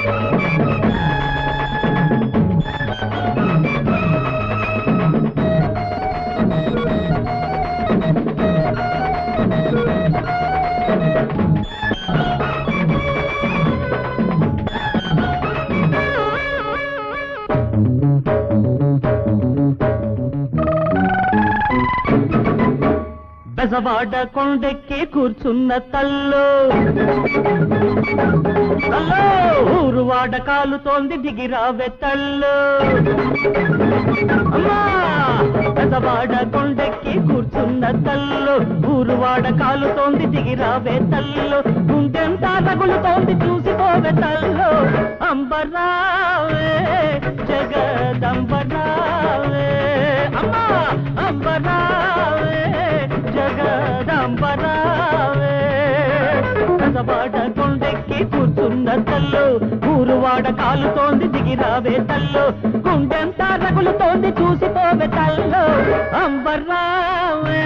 బెజవాడ కొండెక్కి కూర్చున్న తల్లు తల్లో ఊరువాడ కాలుతోంది దిగిరావే తల్లు అమ్మా బెజవాడ కొండెక్కి కూర్చున్న తల్లు ఊరువాడ కాలుతోంది దిగిరావే తల్లు గుండెంతా రగులుతోంది చూసిపోవే తల్లు అంబరావే జగదంబరావే అమ్మా అంబరావే జగదంబరావే పెదవాడ కొండెక్కి కూర్చున్న తల్లు ఊరువాడ కాలుతోంది దిగిరావే తల్లు గుండెంతా రగులుతోంది చూసిపోవే తల్లు అంబరావే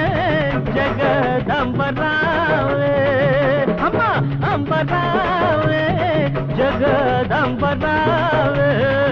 జగదంబరావే అమ్మా అంబరావే జగదంబరావే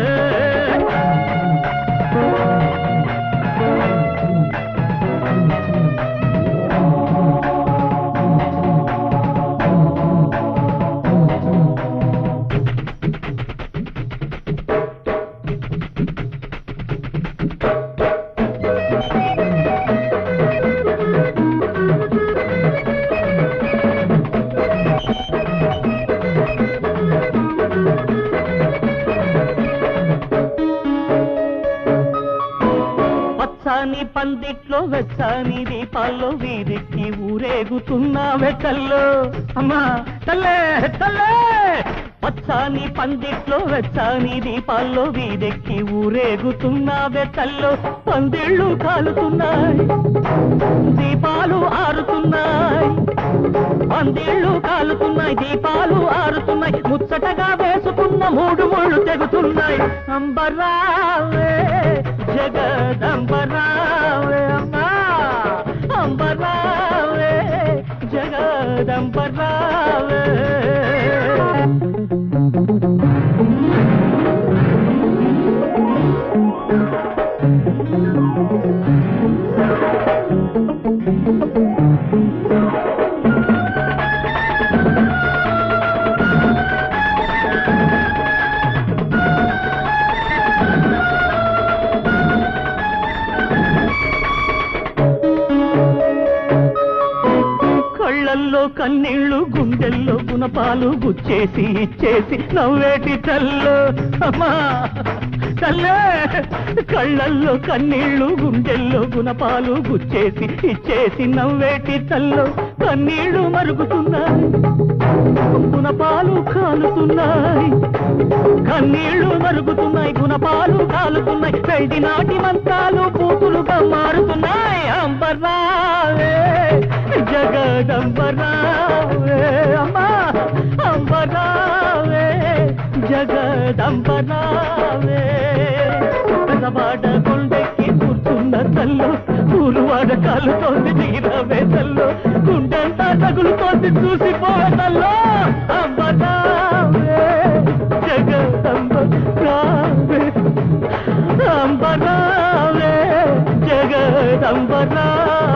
పచ్చని పందిట్లో వెచ్చని దీపాల్లో వీరికి ఊరేగుతున్న వెచ్చల్లో అమ్మా తల్లే తల్లే పచ్చని పందిట్లో వెచ్చని దీపాల్లో వీరెక్కి ఊరేగుతున్న వెచ్చల్లో పందిళ్ళు కాలుతున్నాయి దీపాలు ఆరుతున్నాయి పందిళ్ళు కాలుతున్నాయి దీపాలు ఆరుతున్నాయి ముచ్చటగా వేసుకున్న మూడు ముళ్ళు తెగుతున్నాయి అంబరావే జగదంబరావే అమ్మా అంబరావే జగదంబరావే కళ్ళల్లో కన్నీళ్లు గుండెల్లో గుణపాలు గుచ్చేసి ఇచ్చేసి నవ్వేటి తల్లు అమ్మా తల్లే కళ్ళల్లో కన్నీళ్లు గుండెల్లో గుణపాలు గుచ్చేసి ఇచ్చేసి నవ్వేటి తల్లు కన్నీళ్లు మరుగుతున్నాయి గుణపాలు కాలుతున్నాయి కన్నీళ్లు మరుగుతున్నాయి గుణపాలు కాలుతున్నాయి పెళ్లి నాటి మంత్రాలు పూతులుగా మారుతున్నాయి అంబరావే జగదంబరావే అమ్మా అంబరావే జగదంబరావే పెదవాడ కొండెక్కి కూర్చున్న తల్లు పూలువాడ కాలుతోంది దిగినవే తల్లు గుండెంతా తగులుతోంది చూసిపోతల్లో అంబరావే జగదంబరావే అంబరావే జగదంబరావే